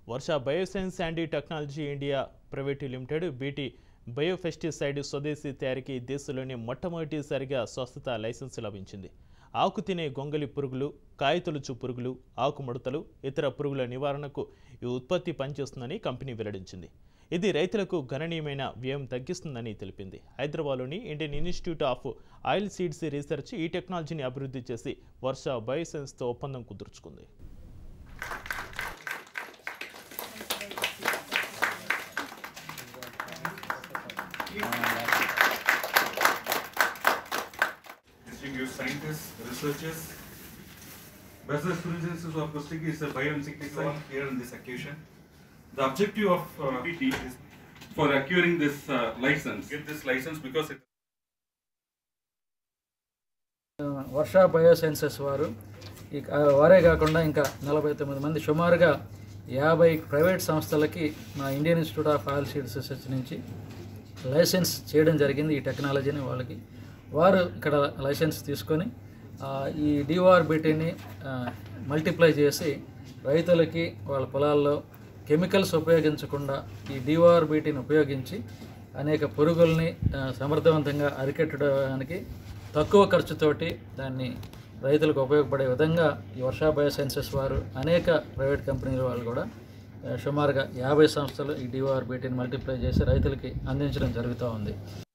Varsha bioscience and technology India private limited BT biopesticide స్వదేశీ తయారీకి దేశంలోనే మొట్టమొదటిసారిగా స్వస్థత లైసెన్స్ లభించింది ఆకు తినే గొంగలి పురుగులు కాయతొలుచు పురుగులు ఆకు ముడతలు ఇతర పురుగుల నివారణకు ఈ ఉత్పత్తి పనిచేస్తుందని కంపెనీ వెల్లడించింది ఇది రైతులకు గణనీయమైన వ్యయం తగ్గిస్తుందని తెలిపింది హైదరాబాద్లోని Indian institute of oil seeds research ఈ టెక్నాలజీని అభివృద్ధి చేసి వర్ష బయోసైన్స్తో ఒప్పందం కుదుర్చుకుంది distinguished scientists, researchers. Business Resources of Kustik is a bioinsecticide here in this occasion. The objective of uh, BT is for acquiring this uh, license. get this license because it Varsha biosciences వారు ఈ వారే కాకుండా ఇంకా నలభై తొమ్మిది మంది సుమారుగా యాభై ప్రైవేట్ సంస్థలకి మా Indian institute of oil seeds research నుంచి లైసెన్స్ చేయడం జరిగింది ఈ టెక్నాలజీని వాళ్ళకి వారు ఇక్కడ లైసెన్స్ తీసుకొని ఆ, ఈ డిఓఆర్బిటీని మల్టిప్లై చేసి రైతులకి వాళ్ళ పొలాల్లో కెమికల్స్ ఉపయోగించకుండా ఈ డిఓఆర్బిటీని ఉపయోగించి అనేక పురుగుల్ని ఆ, సమర్థవంతంగా అరికట్టడానికి తక్కువ ఖర్చుతోటి దాన్ని రైతులకు ఉపయోగపడే విధంగా ఈ వర్షా బయోసైన్సెస్ వారు అనేక ప్రైవేట్ కంపెనీల వాళ్ళు కూడా ఆ, సుమారుగా యాభై సంస్థలు ఈ డిఓఆర్బిటీని మల్టిప్లై చేసి రైతులకి అందించడం జరుగుతూ ఉంది